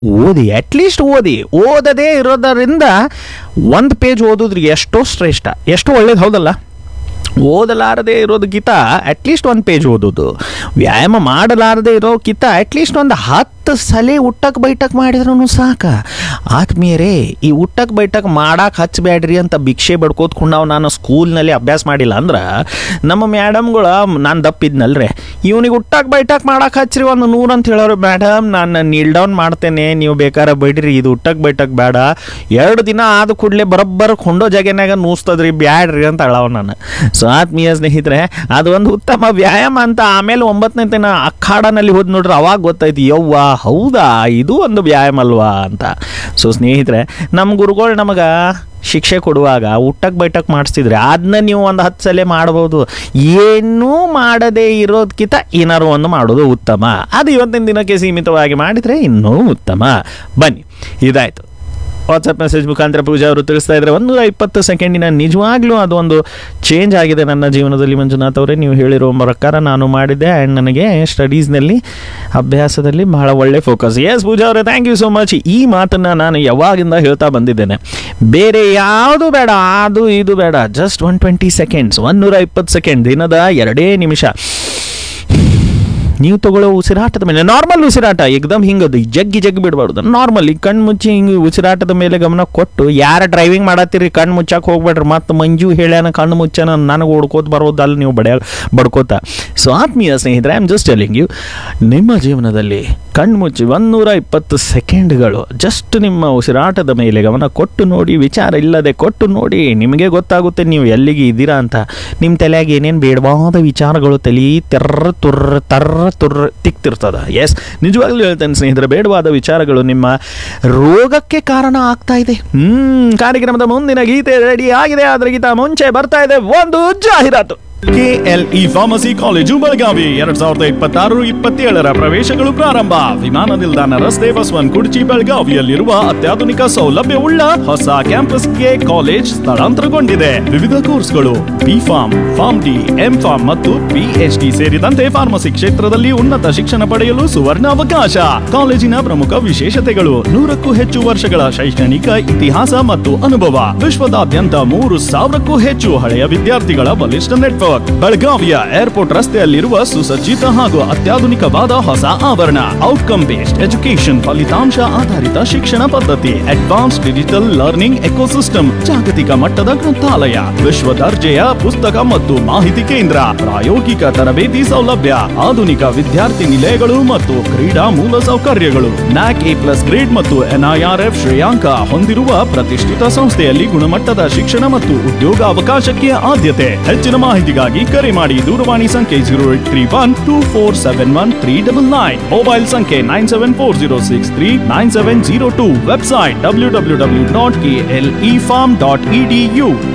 ಓದಿ ಅಟ್ಲೀಸ್ಟ್ ಓದಿ ಓದದೇ ಇರೋದರಿಂದ ಒಂದು ಪೇಜ್ ಓದೋದ್ರಿಗೆ ಎಷ್ಟೋ ಶ್ರೇಷ್ಠ ಎಷ್ಟೋ ಒಳ್ಳೇದು ಹೌದಲ್ಲ ಓದಲಾರದೆ ಇರೋದಕ್ಕಿಂತ ಅಟ್ಲೀಸ್ಟ್ ಒಂದು ಪೇಜ್ ಓದೋದು ವ್ಯಾಯಾಮ ಮಾಡಲಾರದೆ ಇರೋಕ್ಕಿಂತ ಅಟ್ಲೀಸ್ಟ್ ಒಂದು ಹತ್ತು ಸಲ ಉಟ್ಟಕ್ಕೆ ಬೈಟಕ್ ಮಾಡಿದ್ರೂ ಸಾಕ ಆತ್ಮೀಯರೇ ಈ ಉಟ್ಟಕ್ಕೆ ಬೈಟಕ್ ಮಾಡಕ್ಕೆ ಹಚ್ಚಬೇಡ್ರಿ ಅಂತ ಭಿಕ್ಷೆ ಬಡ್ಕೋತ್ಕೊಂಡು ನಾವು ನಾನು ಸ್ಕೂಲ್ನಲ್ಲಿ ಅಭ್ಯಾಸ ಮಾಡಿಲ್ಲ ಅಂದ್ರೆ ನಮ್ಮ ಮ್ಯಾಡಮ್ಗಳು ನಾನು ದಪ್ಪಿದ್ನಲ್ರಿ ಇವನಿಗೆ ಉಟ್ಟಕ್ಕೆ ಬೈಟಕ್ ಮಾಡಕ್ಕೆ ಹಚ್ಚ್ರಿ ಒಂದು ನೂರು ಅಂತ ಹೇಳೋರು ಮೇಡಮ್ ನಾನು ನೀಲ್ ಡೌನ್ ಮಾಡ್ತೇನೆ ನೀವು ಬೇಕಾದ್ರೆ ಬೈಡ್ರಿ ಇದು ಉಟ್ಟಕ್ಕೆ ಬೈಟಕ್ ಬೇಡ ಎರಡು ದಿನ ಆದ ಕೂಡಲೇ ಬರೋಬ್ಬರ ಕೊಂಡೋ ಜಾಗನಾಗ ನೂಸ್ತದ್ರಿ ಬ್ಯಾಡ್ರಿ ಅಂತ ಹೇಳವ ನಾನು ಸೊ ಆತ್ಮೀಯ ಸ್ನೇಹಿತರೆ ಅದು ಒಂದು ಉತ್ತಮ ವ್ಯಾಯಾಮ ಅಂತ ಆಮೇಲೆ ಒಂಬತ್ತನೇ ದಿನ ಅಖಾಡನಲ್ಲಿ ಹೋದ್ ನೋಡ್ರಿ ಅವಾಗ ಗೊತ್ತಾಯ್ತು ಯವ್ವ ಹೌದಾ ಇದು ಒಂದು ವ್ಯಾಯಾಮ ಅಲ್ವಾ ಅಂತ ಸೊ ಸ್ನೇಹಿತರೆ ನಮ್ಮ ಗುರುಗಳು ನಮಗೆ ಶಿಕ್ಷೆ ಕೊಡುವಾಗ ಊಟಕ್ಕೆ ಬೈಟಕ್ ಮಾಡಿಸ್ತಿದ್ರೆ ಅದನ್ನ ನೀವು ಒಂದು ಹತ್ತು ಸಲ ಮಾಡ್ಬೋದು ಏನೂ ಮಾಡದೇ ಇರೋದಕ್ಕಿಂತ ಏನಾರು ಒಂದು ಮಾಡೋದು ಉತ್ತಮ ಅದು ಇವತ್ತಿನ ದಿನಕ್ಕೆ ಸೀಮಿತವಾಗಿ ಮಾಡಿದರೆ ಇನ್ನೂ ಉತ್ತಮ ಬನ್ನಿ ಇದಾಯಿತು ವಾಟ್ಸಪ್ ಮೆಸೇಜ್ ಮುಖಾಂತರ ಪೂಜಾ ಅವರು ತಿಳಿಸ್ತಾ ಇದ್ದಾರೆ ಒಂದೂರ ಇಪ್ಪತ್ತು ಸೆಕೆಂಡಿನ ನಿಜವಾಗ್ಲೂ ಅದು ಒಂದು ಚೇಂಜ್ ಆಗಿದೆ ನನ್ನ ಜೀವನದಲ್ಲಿ ಮಂಜುನಾಥ್ ಅವರೇ ನೀವು ಹೇಳಿರೋ ಪ್ರಕಾರ ನಾನು ಮಾಡಿದ್ದೆ ಆ್ಯಂಡ್ ನನಗೆ ಸ್ಟಡೀಸ್ನಲ್ಲಿ ಅಭ್ಯಾಸದಲ್ಲಿ ಬಹಳ ಒಳ್ಳೆ ಫೋಕಸ್ ಎಸ್ ಪೂಜಾ ಅವರೇ ಥ್ಯಾಂಕ್ ಯು ಸೋ ಮಚ್ ಈ ಮಾತನ್ನು ನಾನು ಯಾವಾಗಿಂದ ಹೇಳ್ತಾ ಬಂದಿದ್ದೇನೆ ಬೇರೆ ಯಾವುದು ಬೇಡ ಅದು ಇದು ಬೇಡ ಜಸ್ಟ್ ಒನ್ ಟ್ವೆಂಟಿ ಸೆಕೆಂಡ್ಸ್ ಒನ್ನೂರ ಇಪ್ಪತ್ತು ಸೆಕೆಂಡ್ ದಿನದ ಎರಡೇ ನಿಮಿಷ ನೀವು ತಗೊಳ್ಳೋ ಉಸಿರಾಟದ ಮೇಲೆ ನಾರ್ಮಲ್ ಉಸಿರಾಟ ಏಕದಮ್ ಹಿಂಗದು ಜಗ್ಗಿ ಜಗ್ಗಿ ಬಿಡಬಾರ್ದು ನಾರ್ಮಲ್ ಈ ಕಣ್ಣು ಮುಚ್ಚಿ ಹಿಂಗೆ ಉಸಿರಾಟದ ಮೇಲೆ ಗಮನ ಕೊಟ್ಟು ಯಾರ ಡ್ರೈವಿಂಗ್ ಮಾಡತ್ತೀರಿ ಕಣ್ಣು ಮುಚ್ಚಕ್ಕೆ ಹೋಗ್ಬೇಡ್ರಿ ಮತ್ತು ಮಂಜು ಹೇಳ್ಯಾನ ಕಣ್ಣು ಮುಚ್ಚಾನ ನನಗೆ ಓಡ್ಕೋತ ಬರೋದಲ್ಲ ನೀವು ಬಡಿಯ ಬಡ್ಕೋತ ಸೊ ಆತ್ಮೀಯ ಸ್ನೇಹಿತರೆ I am just telling you ನಿಮ್ಮ ಜೀವನದಲ್ಲಿ ಕಣ್ಣು ಮುಚ್ಚಿ ಒಂದೂರ ಇಪ್ಪತ್ತು ಸೆಕೆಂಡ್ಗಳು ಜಸ್ಟ್ ನಿಮ್ಮ ಉಸಿರಾಟದ ಮೇಲೆ ಗಮನ ಕೊಟ್ಟು ನೋಡಿ ವಿಚಾರ ಇಲ್ಲದೆ ಕೊಟ್ಟು ನೋಡಿ ನಿಮಗೆ ಗೊತ್ತಾಗುತ್ತೆ ನೀವು ಎಲ್ಲಿಗೆ ಇದ್ದೀರಾ ಅಂತ ನಿಮ್ಮ ತಲೆಯಾಗ ಏನೇನು ಬೇಡವಾದ ವಿಚಾರಗಳು ತಲೆ ತೆರ್ರ ತುರ್ರ ತರ್ರ ತುರ್ರ ತಿಕ್ತಿರ್ತದ ಎಸ್ ನಿಜವಾಗ್ಲೂ ಹೇಳ್ತೇನೆ ಸ್ನೇಹಿತರೆ ಬೇಡವಾದ ವಿಚಾರಗಳು ನಿಮ್ಮ ರೋಗಕ್ಕೆ ಕಾರಣ ಆಗ್ತಾ ಇದೆ ಹ್ಮ್ ಕಾರ್ಯಕ್ರಮದ ಮುಂದಿನ ಗೀತೆ ರೆಡಿ ಆಗಿದೆ ಅದರಿಗಿಂತ ಮುಂಚೆ ಬರ್ತಾ ಇದೆ ಒಂದು ಜಾಹೀರಾತು ಕೆಎಲ್ಇ ಫಾರ್ಮಸಿ ಕಾಲೇಜು ಬೆಳಗಾವಿ ಎರಡ್ ಸಾವಿರದ ಇಪ್ಪತ್ತಾರು ಇಪ್ಪತ್ತೇಳರ ಪ್ರವೇಶಗಳು ಪ್ರಾರಂಭ ವಿಮಾನ ನಿಲ್ದಾಣ ರಸ್ತೆ ಬಸವನ್ ಕುರ್ಚಿ ಬೆಳಗಾವಿಯಲ್ಲಿರುವ ಅತ್ಯಾಧುನಿಕ ಸೌಲಭ್ಯವುಳ್ಳ ಹೊಸ ಕ್ಯಾಂಪಸ್ಗೆ ಕಾಲೇಜ್ ಸ್ಥಳಾಂತರಗೊಂಡಿದೆ ವಿವಿಧ ಕೋರ್ಸ್ಗಳು B pharm pharm D M pharm ಮತ್ತು ಪಿಎಚ್ಡಿ ಸೇರಿದಂತೆ ಫಾರ್ಮಸಿ ಕ್ಷೇತ್ರದಲ್ಲಿ ಉನ್ನತ ಶಿಕ್ಷಣ ಪಡೆಯಲು ಸುವರ್ಣ ಅವಕಾಶ ಕಾಲೇಜಿನ ಪ್ರಮುಖ ವಿಶೇಷತೆಗಳು ನೂರಕ್ಕೂ ಹೆಚ್ಚು ವರ್ಷಗಳ ಶೈಕ್ಷಣಿಕ ಇತಿಹಾಸ ಮತ್ತು ಅನುಭವ ವಿಶ್ವದಾದ್ಯಂತ ಮೂರು ಸಾವಿರಕ್ಕೂ ಹೆಚ್ಚು ಹಳೆಯ ವಿದ್ಯಾರ್ಥಿಗಳ ಬಲಿಷ್ಠ ನೆಟ್ವರ್ಕ್ ಬೆಳಗಾವಿಯ ಏರ್ಪೋರ್ಟ್ ರಸ್ತೆಯಲ್ಲಿರುವ ಸುಸಜ್ಜಿತ ಹಾಗೂ ಅತ್ಯಾಧುನಿಕವಾದ ಹೊಸ ಆವರಣ ಔಟ್ಕಮ್ ಬೇಸ್ಡ್ ಎಜುಕೇಶನ್ ಫಲಿತಾಂಶ ಆಧಾರಿತ ಶಿಕ್ಷಣ ಪದ್ಧತಿ ಅಡ್ವಾನ್ಸ್ ಡಿಜಿಟಲ್ ಲರ್ನಿಂಗ್ ಎಕೋಸಿಸ್ಟಮ್ ಜಾಗತಿಕ ಮಟ್ಟದ ಗ್ರಂಥಾಲಯ ವಿಶ್ವ ದರ್ಜೆಯ ಪುಸ್ತಕ ಮತ್ತು ಮಾಹಿತಿ ಕೇಂದ್ರ ಪ್ರಾಯೋಗಿಕ ತರಬೇತಿ ಸೌಲಭ್ಯ ಆಧುನಿಕ ವಿದ್ಯಾರ್ಥಿ ನಿಲಯಗಳು ಮತ್ತು ಕ್ರೀಡಾ ಮೂಲ ಸೌಕರ್ಯಗಳು ನ್ಯಾಕ್ ಎ ಪ್ಲಸ್ ಗ್ರೇಡ್ ಮತ್ತು ಎನ್ಐಆರ್ಎಫ್ ಶ್ರೇಯಾಂಕ ಹೊಂದಿರುವ ಪ್ರತಿಷ್ಠಿತ ಸಂಸ್ಥೆಯಲ್ಲಿ ಗುಣಮಟ್ಟದ ಶಿಕ್ಷಣ ಮತ್ತು ಉದ್ಯೋಗ ಅವಕಾಶಕ್ಕೆ ಆದ್ಯತೆ ಹೆಚ್ಚಿನ ಮಾಹಿತಿಗಾಗಿ ಕರೆ ಮಾಡಿ ದೂರವಾಣಿ ಸಂಖ್ಯೆ zero eight three one two four seven one three double nine mobile ಸಂಖ್ಯೆ nine seven four zero six three nine seven zero two website W W W dot K L E pharm dot E D you